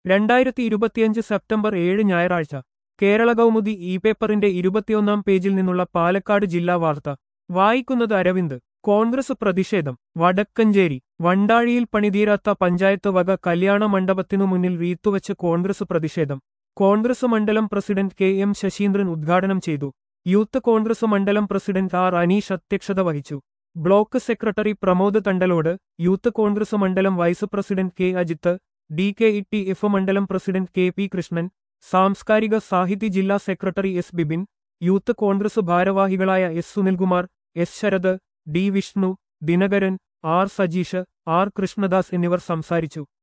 രണ്ടായിരത്തി ഇരുപത്തിയഞ്ച് സെപ്റ്റംബർ ഏഴ് ഞായറാഴ്ച കേരള കൗമുദി ഇ പേപ്പറിന്റെ ഇരുപത്തിയൊന്നാം പേജിൽ നിന്നുള്ള പാലക്കാട് ജില്ലാ വാർത്ത വായിക്കുന്നത് അരവിന്ദ് കോൺഗ്രസ് പ്രതിഷേധം വടക്കഞ്ചേരി വണ്ടാഴിയിൽ പണിതീരാത്ത പഞ്ചായത്ത് വക കല്യാണ മണ്ഡപത്തിനു മുന്നിൽ റീത്തുവച്ച് കോൺഗ്രസ് പ്രതിഷേധം കോൺഗ്രസ് മണ്ഡലം പ്രസിഡന്റ് കെ എം ശശീന്ദ്രൻ ഉദ്ഘാടനം ചെയ്തു യൂത്ത് കോൺഗ്രസ് മണ്ഡലം പ്രസിഡന്റ് ആർ അനീഷ് അധ്യക്ഷത വഹിച്ചു block secretary Pramod Thandalode Youth Congress മണ്ഡലം vice president K Ajith D K E T F മണ്ഡലം പ്രസിഡന്റ് കെ പി കൃഷ്ണൻ സാംസ്കാരിക സാഹിത്യ ജില്ലാ secretary S Bibin Youth Congress ഭാരവാഹികളായ S Sunilkumar S Sarath D Vishnu Dinakaran R Sajeesh R Krishnadas എന്നിവർ സംസാരിച്ചു